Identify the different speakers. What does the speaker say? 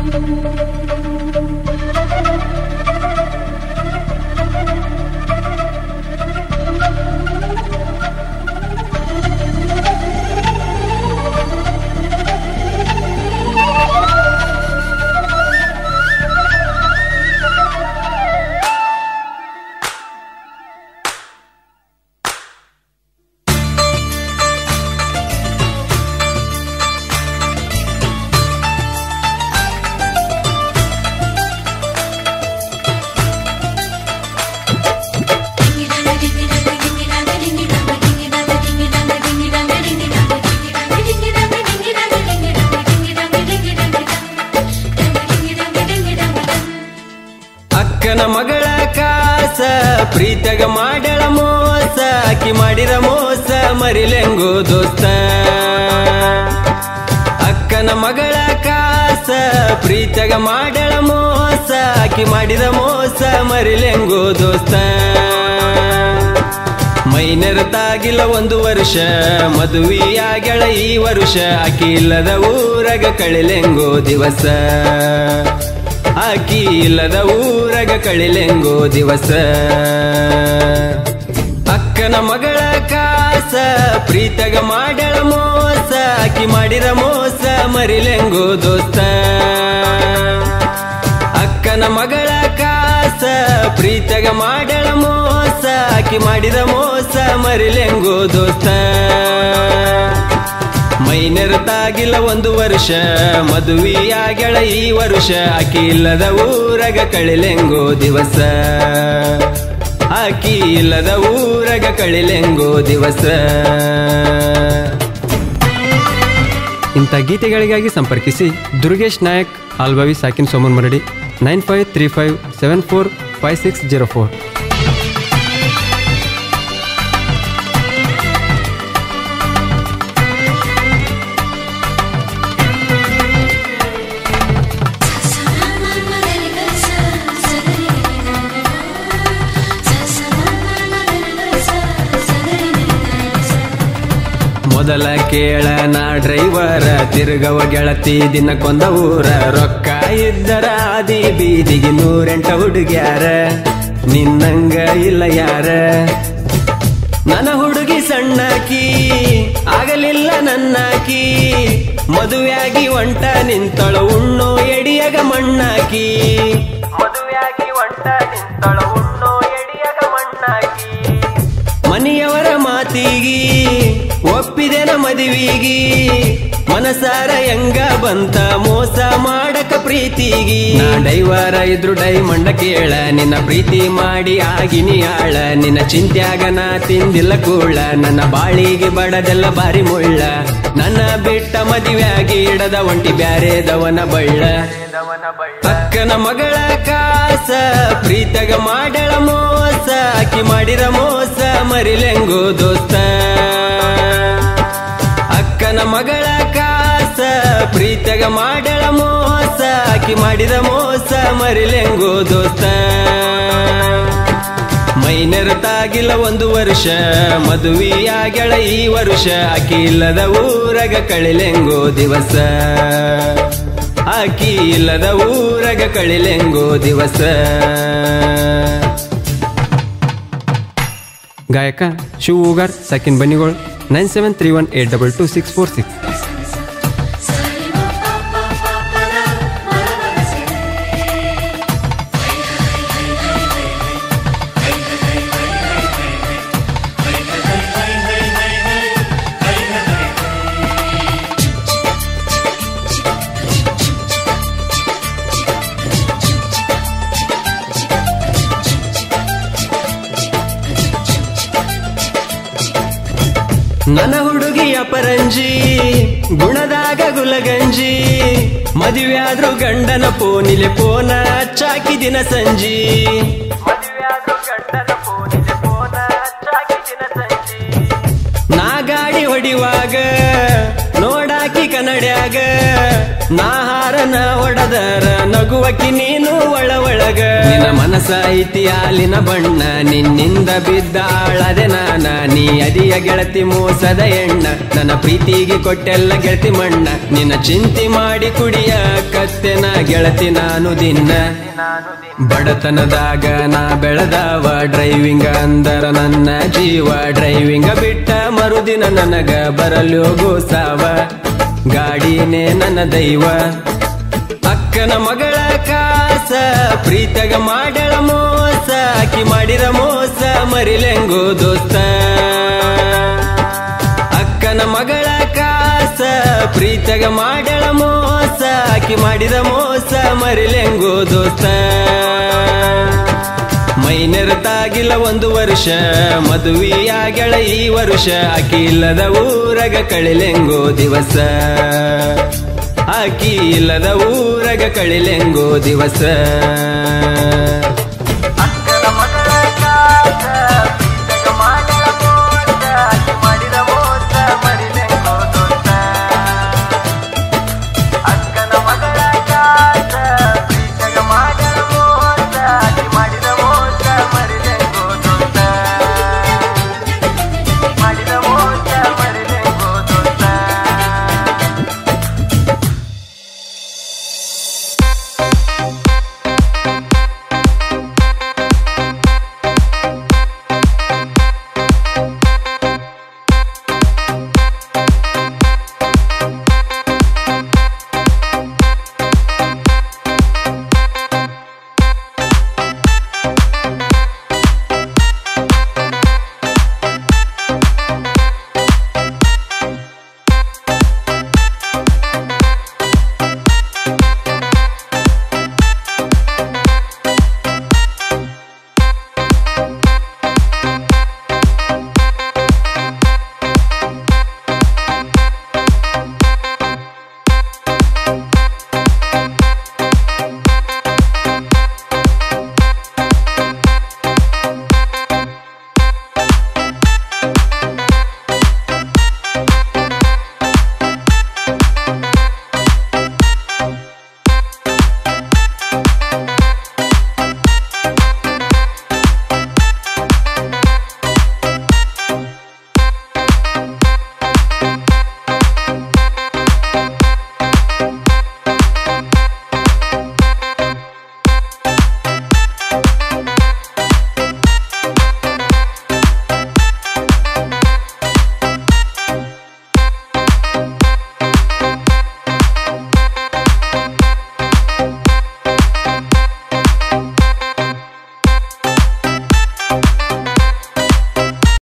Speaker 1: ಅಕ್ಕನ ಮಗಳ ಕಾಸ ಪ್ರೀತಗ ಮಾಡಳ ಮೋಸ ಆಕಿ ಮಾಡಿರ ಮೋಸ ಮರಿಲೆಂಗು ದೋಸ್ತ ಅಕ್ಕನ ಮಗಳ ಕಾಸ ಪ್ರೀತಗ ಮಾಡಳ ಮೋಸ ಆಕಿ ಮಾಡಿದ ಮೋಸ ಮರಿಲೆಂಗು ದೋಸ್ತ ಮೈನೆರತಾಗಿಲ್ಲ ಒಂದು ವರ್ಷ ಮದುವೆಯಾಗಳ ಈ ವರ್ಷ ಆಕಿ ಇಲ್ಲದ ಊರಗ ಕಳಿಲೆಂಗೋ ದಿವಸ ಆಕಿ ಇಲ್ಲದ ಊರಗ ಕಳಿಲೆಂಗೋ ದಿವಸ ಅಕ್ಕನ ಮಗಳ ಕಾಸ ಪ್ರೀತಗ ಮಾಡಳ ಮೋಸ ಆಕಿ ಮಾಡಿದ ಮೋಸ ಮರಿಲೆಂಗೋ ದೋಸ್ತ ಅಕ್ಕನ ಮಗಳ ಕಾಸ ಪ್ರೀತಗ ಮಾಡಳ ಮೋಸ ಆಕಿ ಮಾಡಿದ ಮೋಸ ಮರಿಲೆಂಗೋ ದೋಸ್ತ ಮೈನೆರತಾಗಿಲ್ಲ ಒಂದು ವರ್ಷ ಮದುವೆಯಾಗಳ ಈ ವರ್ಷ ಆಕಿ ಇಲ್ಲದ ಊರಗ ಕಳಿಲೆಂಗೋ ದಿವಸ ಆಕಿ ಇಲ್ಲದ ಊರಗ ಕಳಿಲೆಂಗೋ ದಿವಸ ಇಂಥ ಗೀತೆಗಳಿಗಾಗಿ ಸಂಪರ್ಕಿಸಿ ದುರ್ಗೇಶ್ ನಾಯಕ್ ಆಲ್ಬಾವಿ ಸಾಕಿನ್ Somanmaradi nine five three five seven four five six zero four ಮೊದಲ ಕೇಳ ನಾ ಡ್ರೈವರ ತಿರುಗವ ಗೆಳತಿ ದಿನಕ್ಕೊಂದ ಊರ ರೊಕ್ಕ ಇದ್ದರ ಆದಿ ಬೀದಿಗೆ ನೂರೆಂಟ ಹುಡುಗ್ಯಾರ ನಿನ್ನಂಗ ಇಲ್ಲ ಯಾರ ನನ್ನ ಹುಡುಗಿ ಸಣ್ಣಕಿ ಆಗಲಿಲ್ಲ ನನ್ನಾಕಿ ಮದುವೆಯಾಗಿ ಒಂಟ ನಿಂತಳ ಉಣ್ಣೋ ಎಡಿಯಗ ಮಣ್ಣಾಕಿ ಮದುವೆಯಾಗಿ ಒಂಟ ನಿಂತಳ ಉಣ್ಣೋ ಎಡಿಯಗ ಮಣ್ಣಾಕಿ ಮನೆಯವರ ಮಾತಿಗಿ ಒಪ್ಪಿದೆನ ಮದುವಿಗಿ ಮನಸಾರ ಹೆಂಗ ಬಂತ ಮೋಸ ಮಾಡಕ ಪ್ರೀತಿಗಿ ನಾ ಡೈವರ ಇದ್ರು ಡೈಮಂಡ ಕೇಳ ನಿನ್ನ ಪ್ರೀತಿ ಮಾಡಿ ಆಗಿನಿ ಆಳ ನಿನ್ನ ಚಿಂತ್ಯಾಗ ನಾ ತಿಂದಿಲ್ಲ ಕೂಳ ನನ್ನ ಬಾಳಿಗೆ ಬಡದೆಲ್ಲ ಬಾರಿ ಮುಳ್ಳ ನನ್ನ ಬಿಟ್ಟ ಮದುವೆಯಾಗಿ ಇಡದ ಒಂಟಿ ಬ್ಯಾರೆದವನ ಬಳ್ಳ ಅಕ್ಕನ ಮಗಳ ಕಾಸ ಪ್ರೀತಗ ಮಾಡಳ ಮೋಸ ಆಕಿ ಮಾಡಿರ ಮೋಸ ಮರಿಲೆಂಗೋ ದೋಸ್ತ ಅಕ್ಕನ ಮಗಳ ಕಾಸ ಪ್ರೀತಗ ಮಾಡಳ ಮೋಸ ಆಕಿ ಮಾಡಿದ ಮೋಸ ಮರಿಲೆಂಗೋ ದೋಸ್ತ ಮೈನೆರತಾಗಿಲ್ಲ ಒಂದು ವರ್ಷ ಮದುವೆಯಾಗಳ ಈ ವರ್ಷ ಆಕಿ ಇಲ್ಲದ ಊರಗ ಕಳಿಲೆಂಗೋ ದಿವಸ ಆಕಿ ಇಲ್ಲದ ಊರಗ ಕಳಿಲೆಂಗೋ ದಿವಸ ಗಾಯಕ ಶಿವ ಉಗಾರ್ ಸಕಿನ್ Banigol nine seven three one eight double two six four six ನನ್ನ ಹುಡುಗಿಯ ಪರಂಜಿ ಗುಣದಾಗ ಗುಲಗಂಜಿ ಮದುವೆಯಾದ್ರು ಗಂಡನ ಪೋನಿಲೆ ಪೋನ ಚಾಕಿ ದಿನ ಸಂಜಿ ನಾ ಗಾಡಿ ಹೊಡಿವಾಗ ನೋಡಾಕಿ ಕನ್ನಡ್ಯಾಗ ನಾ ಹಾರನ ಹೊಡದರ ನಗುವಕಿ ನೀನು ಒಳ ಒಳಗ ನಿನ್ನ ಮನಸ ಐತಿ ಹಾಲಿನ ಬಣ್ಣ ನಿನ್ನಿಂದ ಬಿದ್ದಾಳದೆ ನಾನ ನೀ ಅದಿಯ ಗೆಳತಿ ಮೋಸದ ಎಣ್ಣ ನನ್ನ ಪ್ರೀತಿಗೆ ಕೊಟ್ಟೆಲ್ಲ ಗೆಳತಿ ಮಣ್ಣ ನಿನ್ನ ಚಿಂತೆ ಮಾಡಿ ಕುಡಿಯ ಕತ್ತೆನ ಗೆಳತಿ ನಾನು ದಿನ ಬಡತನದಾಗ ನಾ ಬೆಳೆದವ ಡ್ರೈವಿಂಗ್ ಅಂದರ ನನ್ನ ಜೀವ ಡ್ರೈವಿಂಗ ಬಿಟ್ಟ ಮರುದಿನ ನನಗ ಬರಲೋಗೋ ಸಾವ ಗಾಡಿನೇ ನನ್ನ ದೈವ ಅಕ್ಕನ ಮಗಳ ಕಾಸ ಪ್ರೀತಗ ಮಾಡಳ ಮೋಸ ಆಕಿ ಮಾಡಿದ ಮೋಸ ಮರಿಲೆಂಗೋ ದೋಸ್ತ ಅಕ್ಕನ ಮಗಳ ಕಾಸ ಪ್ರೀತಗ ಮಾಡಳ ಮೋಸ ಆಕಿ ಮಾಡಿದ ಮೋಸ ಮರಿಲೆಂಗೋ ದೋಸ್ತ ಮೈನೆರತಾಗಿಲ್ಲ ಒಂದು ವರ್ಷ ಮದುವೆಯಾಗಳ ಈ ವರ್ಷ ಆಕಿ ಇಲ್ಲದ ಊರಗ ಕಳಿಲೆಂಗೋ ದಿವಸ ಆಕಿ ಇಲ್ಲದ ಊರಗ ಕಳಿಲೆಂಗೋ ದಿವಸ